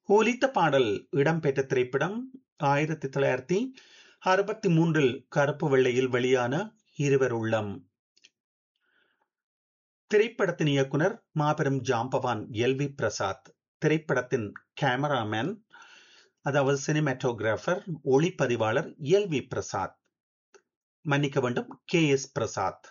ஒலித்த பாடல் இடம்பெற்ற திரைப்படம் ஆயிரத்தி தொள்ளாயிரத்தி அறுபத்தி மூன்றில் கருப்பு வெள்ளையில் வெளியான இருவர் உள்ளம் திரைப்படத்தின் இயக்குனர் மாபெரும் ஜாம்பவான் எல் வி பிரசாத் திரைப்படத்தின் கேமராமேன் அதாவது சினிமாட்டோகிராஃபர் ஒளிப்பதிவாளர் எல் வி பிரசாத் மன்னிக்க வேண்டும் கே எஸ் பிரசாத்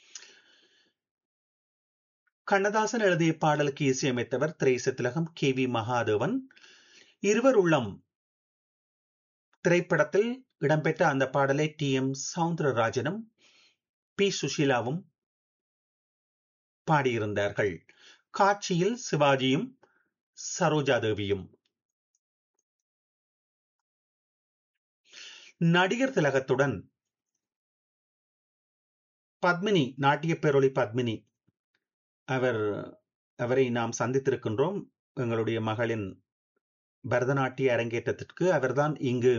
கண்ணதாசன் எழுதிய பாடலுக்கு இசையமைத்தவர் திரைச திலகம் கே வி மகாதேவன் இருவர் உள்ளம் திரைப்படத்தில் இடம்பெற்ற அந்த பாடலை டி எம் சவுந்தரராஜனும் பி சுஷீலாவும் பாடியிருந்தார்கள் காட்சியில் சிவாஜியும் சரோஜாதேவியும் நடிகர் திலகத்துடன் பத்மினி நாட்டிய பேரொளி பத்மினி அவர் அவரை நாம் சந்தித்திருக்கின்றோம் எங்களுடைய மகளின் பரதநாட்டிய அரங்கேற்றத்திற்கு அவர்தான் இங்கு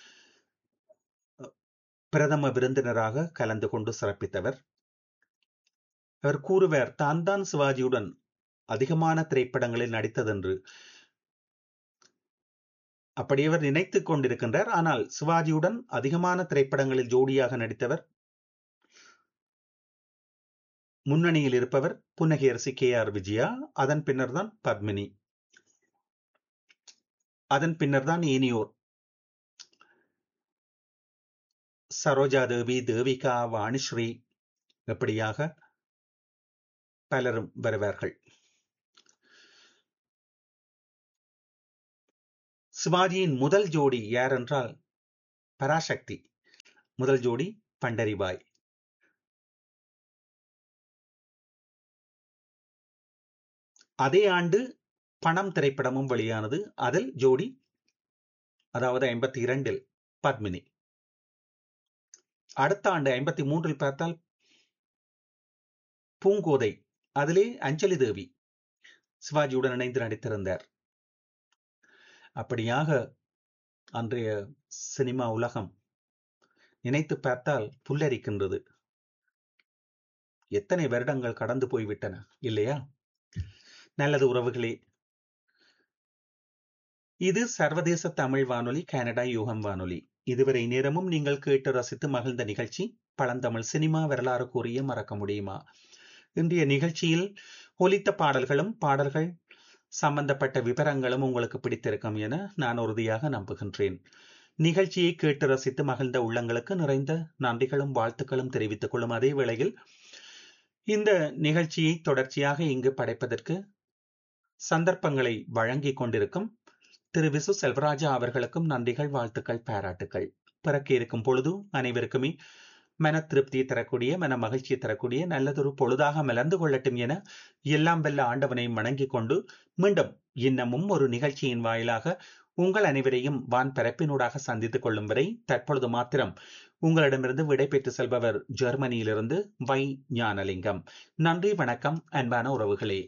பிரதம விருந்தினராக கலந்து கொண்டு சிறப்பித்தவர் அவர் கூறுவர் தான் தான் சிவாஜியுடன் அதிகமான திரைப்படங்களில் நடித்ததென்று அப்படி அவர் நினைத்துக் கொண்டிருக்கின்றார் ஆனால் சிவாஜியுடன் அதிகமான திரைப்படங்களில் ஜோடியாக நடித்தவர் முன்னணியில் இருப்பவர் புன்னகையரசி கே ஆர் விஜயா அதன் பின்னர் தான் பத்மினி அதன் பின்னர் தான் ஏனியோர் சரோஜா தேவி தேவிகா வாணிஸ்ரீ எப்படியாக பலரும் வருவார்கள் சிவாஜியின் முதல் ஜோடி யார் என்றால் பராசக்தி முதல் ஜோடி பண்டரிபாய் அதே ஆண்டு பணம் திரைப்படமும் வெளியானது அதில் ஜோடி அதாவது ஐம்பத்தி இரண்டில் பத்மினி அடுத்த ஆண்டு ஐம்பத்தி மூன்றில் பார்த்தால் பூங்கோதை அதிலே அஞ்சலி தேவி சிவாஜியுடன் இணைந்து நடித்திருந்தார் அப்படியாக அன்றைய சினிமா உலகம் நினைத்து பார்த்தால் புல்லரிக்கின்றது எத்தனை வருடங்கள் கடந்து போய்விட்டன இல்லையா நல்லது உறவுகளே இது சர்வதேச தமிழ் வானொலி கனடா யூகம் வானொலி இதுவரை நேரமும் நீங்கள் கேட்டு ரசித்து மகிழ்ந்த நிகழ்ச்சி பழந்தமிழ் சினிமா வரலாறு கூறிய மறக்க முடியுமா இன்றைய நிகழ்ச்சியில் ஒலித்த பாடல்களும் பாடல்கள் சம்பந்தப்பட்ட விவரங்களும் உங்களுக்கு பிடித்திருக்கும் என நான் உறுதியாக நம்புகின்றேன் நிகழ்ச்சியை கேட்டு ரசித்து மகிழ்ந்த உள்ளங்களுக்கு நிறைந்த நன்றிகளும் வாழ்த்துக்களும் தெரிவித்துக் கொள்ளும் அதே வேளையில் இந்த நிகழ்ச்சியை தொடர்ச்சியாக இங்கு படைப்பதற்கு சந்தர்ப்பங்களை வழங்கிக் கொண்டிருக்கும் திரு விசு செல்வராஜா அவர்களுக்கும் நன்றிகள் வாழ்த்துக்கள் பாராட்டுக்கள் பிறக்க இருக்கும் பொழுது அனைவருக்குமே மன திருப்தியை தரக்கூடிய மன மகிழ்ச்சியை தரக்கூடிய நல்லதொரு பொழுதாக மலர்ந்து கொள்ளட்டும் என எல்லாம் வெல்ல ஆண்டவனை வணங்கிக் கொண்டு மீண்டும் இன்னமும் ஒரு நிகழ்ச்சியின் வாயிலாக உங்கள் அனைவரையும் வான் பரப்பினூடாக சந்தித்துக் கொள்ளும் வரை தற்பொழுது மாத்திரம் உங்களிடமிருந்து விடைபெற்று செல்பவர் ஜெர்மனியிலிருந்து வை ஞானலிங்கம் நன்றி வணக்கம் அன்பான உறவுகளே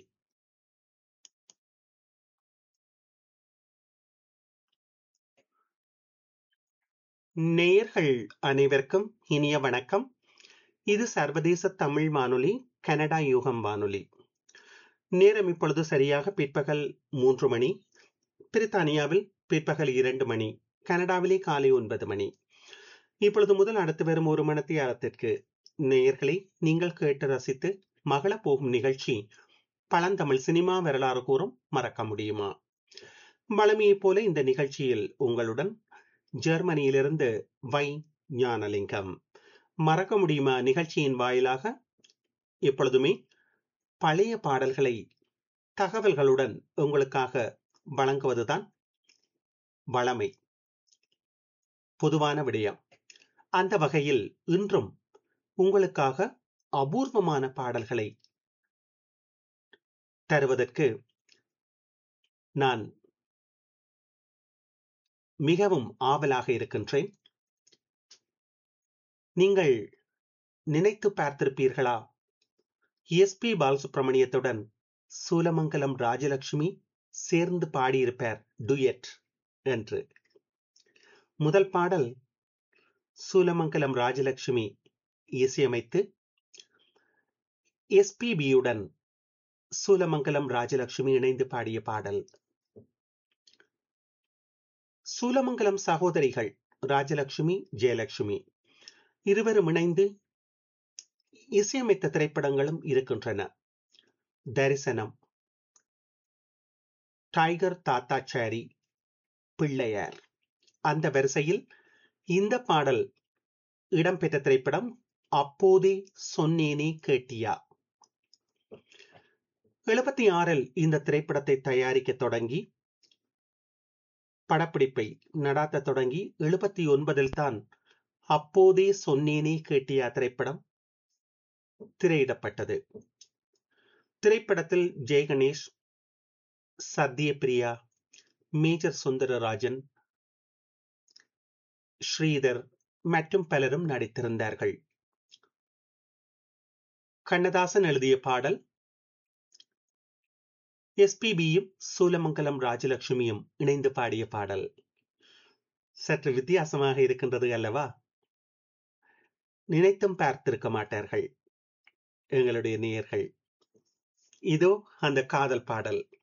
நேயர்கள் அனைவருக்கும் இனிய வணக்கம் இது சர்வதேச தமிழ் வானொலி கனடா யூகம் வானொலி நேரம் இப்பொழுது சரியாக பிற்பகல் மூன்று மணி பிரித்தானியாவில் பிற்பகல் இரண்டு மணி கனடாவிலே காலை ஒன்பது மணி இப்பொழுது முதல் அடுத்து வரும் ஒரு மணத்தியாரத்திற்கு நேயர்களை நீங்கள் கேட்டு ரசித்து மகள போகும் நிகழ்ச்சி பழந்தமிழ் சினிமா வரலாறு கூறும் மறக்க முடியுமா வளமையைப் போல இந்த நிகழ்ச்சியில் உங்களுடன் ஜெர்மனியிலிருந்து வை ஞானலிங்கம் மறக்க முடியுமா நிகழ்ச்சியின் வாயிலாக எப்பொழுதுமே பழைய பாடல்களை தகவல்களுடன் உங்களுக்காக வழங்குவதுதான் வளமை பொதுவான விடயம் அந்த வகையில் இன்றும் உங்களுக்காக அபூர்வமான பாடல்களை தருவதற்கு நான் மிகவும் ஆவலாக இருக்கின்றேன் நீங்கள் நினைத்து பார்த்திருப்பீர்களா எஸ் பி பாலசுப்ரமணியத்துடன் சூலமங்கலம் ராஜலட்சுமி சேர்ந்து பாடியிருப்பார் டுயட் என்று முதல் பாடல் சூலமங்கலம் ராஜலட்சுமி இசையமைத்து எஸ்பிபியுடன் சூலமங்கலம் ராஜலட்சுமி இணைந்து பாடிய பாடல் சூலமங்கலம் சகோதரிகள் ராஜலட்சுமி ஜெயலட்சுமி இருவரும் இணைந்து இசையமைத்த திரைப்படங்களும் இருக்கின்றன தரிசனம் டைகர் தாத்தாச்சாரி பிள்ளையார் அந்த வரிசையில் இந்த பாடல் இடம்பெற்ற திரைப்படம் அப்போதே சொன்னேனே கேட்டியா எழுபத்தி ஆறில் இந்த திரைப்படத்தை தயாரிக்க தொடங்கி படப்பிடிப்பை நடாத்த தொடங்கி எழுபத்தி ஒன்பதில் தான் அப்போதே சொன்னேனே கேட்டியா திரைப்படம் திரையிடப்பட்டது திரைப்படத்தில் ஜெயகணேஷ் சத்யபிரியா மேஜர் சுந்தரராஜன் ஸ்ரீதர் மற்றும் பலரும் நடித்திருந்தார்கள் கண்ணதாசன் எழுதிய பாடல் எஸ்பிபியும் சூலமங்கலம் ராஜலட்சுமியும் இணைந்து பாடிய பாடல் சற்று வித்தியாசமாக இருக்கின்றது அல்லவா நினைத்தும் பார்த்திருக்க மாட்டார்கள் எங்களுடைய நேயர்கள் இதோ அந்த காதல் பாடல்